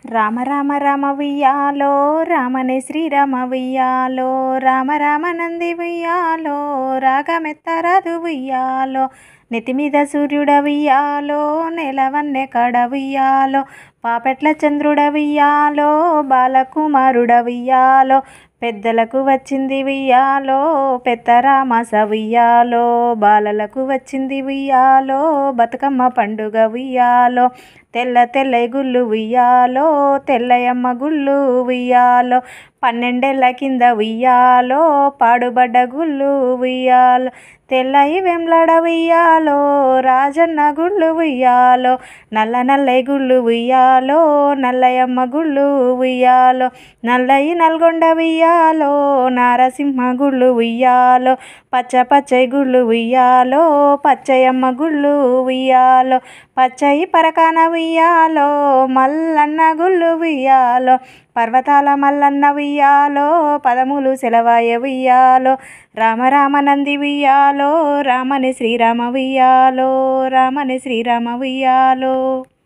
రామ రామ రామ వియ్యాలో రామనే శ్రీరామ వియ్యాలో రామ రామ నంది వియ్యాలో రాగమెత్తరాదు వియ్యాలో నెత్తి మీద సూర్యుడ వియ్యాలో నెలవన్నె కడ వియ్యాలో పాపెట్ల చంద్రుడ వియ్యాలో బాలకుమారుడ వియ్యాలో పెద్దలకు వచ్చింది వియ్యాలో పెద్దరామాస వియ్యాలో బాలలకు వచ్చింది వియ్యాలో బతుకమ్మ పండుగ వియ్యాలో తెల్ల తెల్ల గుళ్ళు ఉయ్యాలో తెల్లయమ్మ గుళ్ళు ఉయ్యాలో పన్నెండేళ్ల కింద ఉయ్యాలో పాడుబడ్డ గుళ్ళు ఉయ్యాలో తెల్లయి వెంలడ ఉయ్యాలో రాజన్న గుళ్ళు ఉయ్యాలో నల్ల నల్లయి గుళ్ళు ఉయ్యాలో నల్లయమ్మ గుళ్ళు ఉయ్యాలో నల్లయి నల్గొండ ఉయ్యాలో నారసింహ గుళ్ళు ఉయ్యాలో పచ్చ పచ్చయి గుళ్ళు ఉయ్యాలో పచ్చయమ్మ గుళ్ళు ఉయ్యాలో పచ్చయి పరకాన ఉయ్యాలో మల్లన్న గుళ్ళు ఉయ్యాలో పర్వతాల మల్లన్న ఉయ్యాలో పదములు సెలవాయ ఉయ్యాలో రామ రామ నంది ఉయ్యాలో రామని శ్రీరామ ఉయ్యాలో రామని శ్రీరామ ఉయ్యాలో